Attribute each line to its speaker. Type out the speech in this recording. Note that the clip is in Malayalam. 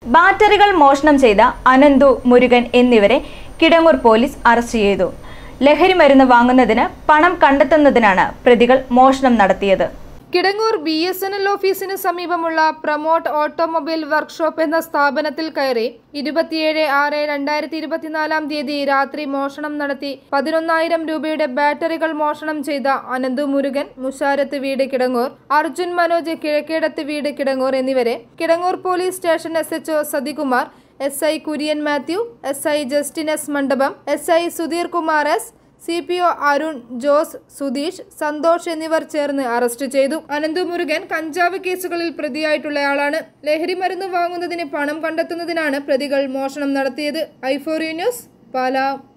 Speaker 1: ബാറ്ററികൾ മോഷണം ചെയ്ത അനന്തു മുരുകൻ എന്നിവരെ കിടങ്ങൂർ പോലീസ് അറസ്റ്റ് ചെയ്തു ലഹരി മരുന്ന് വാങ്ങുന്നതിന് പണം കണ്ടെത്തുന്നതിനാണ് പ്രതികൾ മോഷണം നടത്തിയത്
Speaker 2: Kidangoor B S N L ഓഫീസിന് സമീപമുള്ള പ്രമോട്ട് ഓട്ടോമൊബൈൽ വർക്ക്ഷോപ്പ് എന്ന സ്ഥാപനത്തിൽ കയറി ഇരുപത്തിയേഴ് ആറ് രണ്ടായിരത്തി ഇരുപത്തിനാലാം തീയതി രാത്രി മോഷണം നടത്തി പതിനൊന്നായിരം രൂപയുടെ ബാറ്ററികൾ മോഷണം ചെയ്ത അനന്തു മുരുകൻ മുഷാരത്ത് വീട് കിടങ്ങൂർ അർജുൻ മനോജ് കിഴക്കേടത്ത് വീട് കിടങ്ങൂർ എന്നിവരെ Kidangoor police station S H Sathikumar S I Kurian Mathew S I Justin S Mandapam S I Sudheer Kumar S C P O Arun Jose Sudheesh Santhosh എന്നിവർ ചേർന്ന് അറസ്റ്റ് ചെയ്തു അനന്തു മുരുകൻ കഞ്ചാവ് കേസുകളിൽ പ്രതിയായിട്ടുള്ളയാളാണ് ലഹരി മരുന്ന് വാങ്ങുന്നതിന് പണം കണ്ടെത്തുന്നതിനാണ് പ്രതികൾ മോഷണം നടത്തിയത് ഐഫോറി ന്യൂസ് പാലാ